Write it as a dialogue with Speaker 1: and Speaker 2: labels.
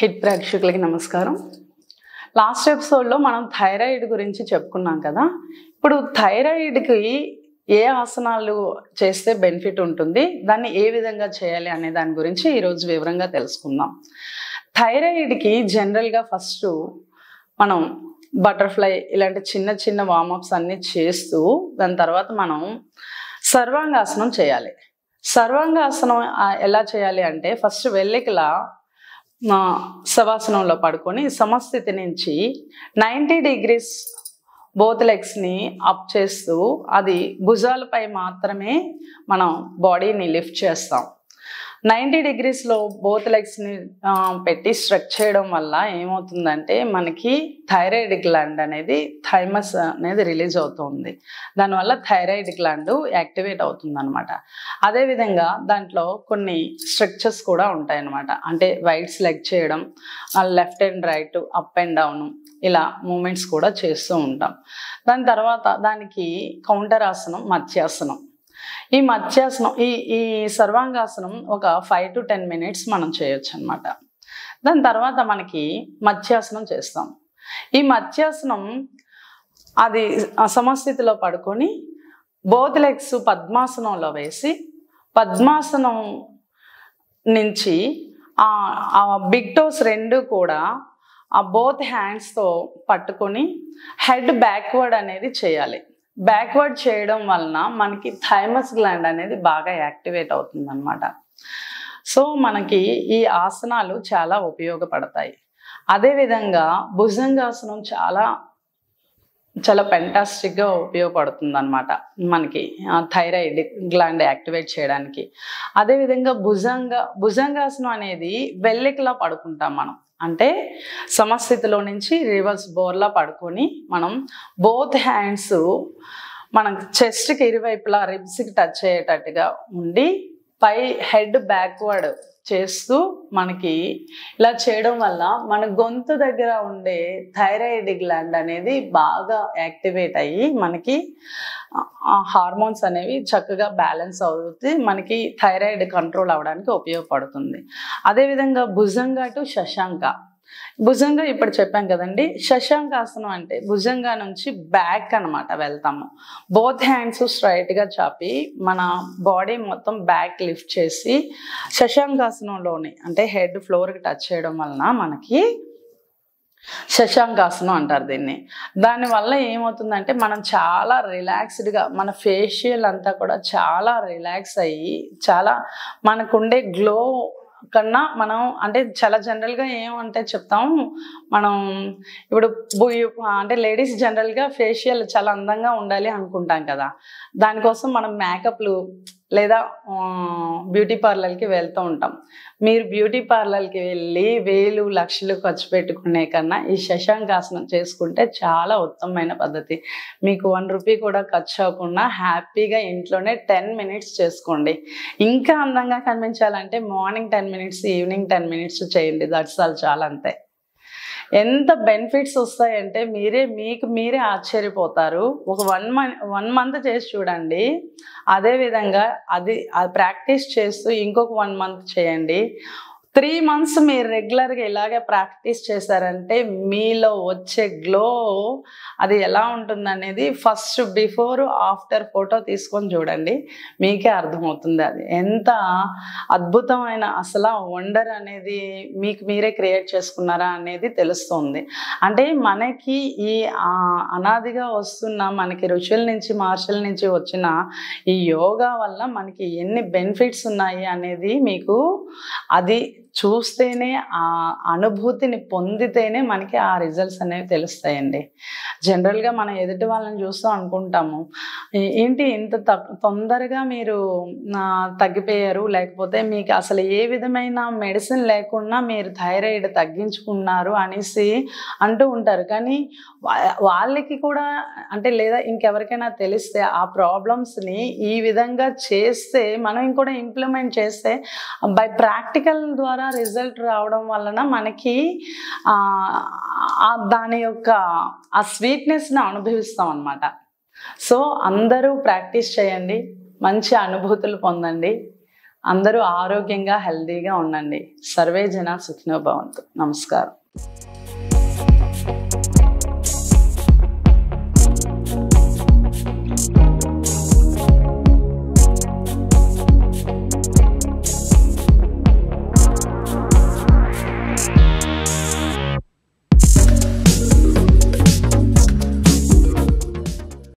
Speaker 1: hit ప్రేక్షకులకి నమస్కారం last ఎపిసోడ్లో మనం థైరాయిడ్ గురించి చెప్పుకున్నాం కదా ఇప్పుడు థైరాయిడ్కి ఏ ఆసనాలు చేస్తే బెనిఫిట్ ఉంటుంది దాన్ని ఏ విధంగా చేయాలి అనే దాని గురించి ఈరోజు వివరంగా తెలుసుకుందాం థైరాయిడ్కి జనరల్గా ఫస్ట్ మనం బటర్ఫ్లై ఇలాంటి చిన్న చిన్న వార్మప్స్ అన్నీ చేస్తూ దాని తర్వాత మనం సర్వాంగాసనం చేయాలి సర్వాంగాసనం ఆ, ఎలా చేయాలి అంటే ఫస్ట్ వెల్లికలా ఆ, శవాసనంలో పడుకొని సమస్థితి నుంచి నైంటీ డిగ్రీస్ బోత్ లెగ్స్ని అప్ చేస్తూ అది భుజాలపై మాత్రమే మనం బాడీని లిఫ్ట్ చేస్తాం నైంటీ డిగ్రీస్లో బోత్ లెగ్స్ని పెట్టి స్ట్రెచ్ చేయడం వల్ల ఏమవుతుందంటే మనకి థైరాయిడ్ గ్లాండ్ అనేది థైమస్ అనేది రిలీజ్ అవుతుంది దానివల్ల థైరాయిడ్ గ్లాండ్ యాక్టివేట్ అవుతుంది అనమాట అదేవిధంగా దాంట్లో కొన్ని స్ట్రక్చర్స్ కూడా ఉంటాయన్నమాట అంటే వైట్స్ లెగ్ చేయడం left and right up and down ఇలా మూమెంట్స్ కూడా చేస్తూ ఉంటాం దాని తర్వాత దానికి కౌంటర్ ఆసనం మత్స్యాసనం ఈ మత్స్యాసనం ఈ ఈ సర్వాంగాసనం ఒక ఫైవ్ టు టెన్ మినిట్స్ మనం చేయొచ్చు అనమాట దాని తర్వాత మనకి మత్స్యాసనం చేస్తాం ఈ మత్స్యాసనం అది ఆ సమస్థితిలో పడుకొని బోత్ లెగ్స్ పద్మాసనంలో వేసి పద్మాసనం నుంచి ఆ బిగ్ టోస్ రెండు కూడా ఆ బోత్ హ్యాండ్స్తో పట్టుకొని హెడ్ బ్యాక్వర్డ్ అనేది చేయాలి బ్యాక్వర్డ్ చేయడం వలన మనకి థైమస్ గ్లాండ్ అనేది బాగా యాక్టివేట్ అవుతుంది అనమాట సో మనకి ఈ ఆసనాలు చాలా ఉపయోగపడతాయి అదేవిధంగా భుజంగాసనం చాలా చాలా పెంటాస్టిక్గా ఉపయోగపడుతుంది అనమాట మనకి థైరాయిడ్ గ్లాండ్ యాక్టివేట్ చేయడానికి అదేవిధంగా భుజంగ భుజంగాసనం అనేది వెల్లెకలా పడుకుంటాం మనం అంటే సమస్థితిలో నుంచి రివర్స్ బోర్లా పడుకొని మనం బోత్ హ్యాండ్స్ మనం చెస్ట్కి ఇరువైపులా రిబ్స్కి టచ్ అయ్యేటట్టుగా ఉండి పై హెడ్ బ్యాక్వర్డ్ చేస్తూ మనకి ఇలా చేయడం వల్ల మన గొంతు దగ్గర ఉండే థైరాయిడ్ గ్లాండ్ అనేది బాగా యాక్టివేట్ అయ్యి మనకి ఆ హార్మోన్స్ అనేవి చక్కగా బ్యాలెన్స్ అవుతుంది మనకి థైరాయిడ్ కంట్రోల్ అవ్వడానికి ఉపయోగపడుతుంది అదేవిధంగా భుజంగా టు శశాంక భుజంగా ఇప్పుడు చెప్పాం కదండి శశాంకాసనం అంటే భుజంగా నుంచి బ్యాక్ అన్నమాట వెళ్తాము బోత్ హ్యాండ్స్ స్ట్రైట్గా చాపి మన బాడీ మొత్తం బ్యాక్ లిఫ్ట్ చేసి శశాంకాసనంలోని అంటే హెడ్ ఫ్లోర్కి టచ్ చేయడం వలన మనకి శశాంకాసనం అంటారు దీన్ని దానివల్ల ఏమవుతుందంటే మనం చాలా రిలాక్స్డ్గా మన ఫేషియల్ అంతా కూడా చాలా రిలాక్స్ అయ్యి చాలా మనకుండే గ్లో కన్నా మనం అంటే చాలా జనరల్గా ఏమంటే చెప్తాం మనం ఇప్పుడు బుయ్యి- అంటే లేడీస్ జనరల్గా ఫేషియల్ చాలా అందంగా ఉండాలి అనుకుంటాం కదా దానికోసం మనం మేకప్లు లేదా ఆ, బ్యూటీ పార్లర్కి వెళ్తూ ఉంటాం మీరు బ్యూటీ పార్లర్కి వెళ్ళి వేలు లక్షలు ఖర్చు పెట్టుకునే కన్నా ఈ శశాంకాసనం చేసుకుంటే చాలా ఉత్తమమైన పద్ధతి మీకు వన్ రూపీ కూడా ఖర్చు అవ్వకుండా హ్యాపీగా ఇంట్లోనే టెన్ మినిట్స్ చేసుకోండి ఇంకా అందంగా కనిపించాలంటే morning ten minutes evening ten minutes చేయండి దట్స్ ఆల్ చాలా అంతే ఎంత బెనిఫిట్స్ వస్తాయంటే మీరే మీకు మీరే ఆశ్చర్యపోతారు ఒక వన్ మంత్ వన్ మంత్ చేసి చూడండి అదేవిధంగా అది ప్రాక్టీస్ చేస్తూ ఇంకొక వన్ మంత్ చేయండి త్రీ మంత్స్ మీరు రెగ్యులర్గా ఇలాగే ప్రాక్టీస్ చేశారంటే మీలో వచ్చే గ్లో అది ఎలా ఉంటుందనేది ఫస్ట్ బిఫోర్ ఆఫ్టర్ ఫోటో తీసుకొని చూడండి మీకే అర్థమవుతుంది అది ఎంత అద్భుతమైన అసలు వండర్ అనేది మీకు మీరే క్రియేట్ చేసుకున్నారా అనేది తెలుస్తుంది అంటే మనకి ఈ ఆ, అనాదిగా వస్తున్న మనకి ఋషుల నుంచి మహర్షుల నుంచి వచ్చిన ఈ యోగా వల్ల మనకి ఎన్ని బెనిఫిట్స్ ఉన్నాయి అనేది మీకు అది చూస్తేనే ఆ అనుభూతిని పొందితేనే మనకి ఆ రిజల్ట్స్ అనేవి తెలుస్తాయండి జనరల్గా మనం ఎదుటి వాళ్ళని చూస్తూ అనుకుంటాము "ఏ- ఏంటి ఇంత తక్- తొందరగా మీరు ఆ, తగ్గిపోయారు లేకపోతే మీకు అసలు ఏ విధమైన మెడిసిన్ లేకుండా మీరు థైరాయిడ్ తగ్గించుకున్నారు అనేసి అంటూ ఉంటారు కానీ వా- వాళ్ళకి కూడా అంటే లేదా ఇంకెవరికైనా తెలిస్తే ఆ ప్రాబ్లమ్స్ని ఈ విధంగా చేస్తే మనం కూడా ఇంప్లిమెంట్ చేస్తే బై ప్రాక్టికల్ ద్వారా రిజల్ట్ రావడం వలన మనకి ఆ, ఆ దాని యొక్క ఆ స్వీట్నెస్ని అనుభవిస్తాం అన్నమాట సో అందరూ ప్రాక్టీస్ చేయండి మంచి అనుభూతులు పొందండి అందరూ ఆరోగ్యంగా హెల్దీగా ఉండండి సర్వే జన సుఖినో భవంతు నమస్కారం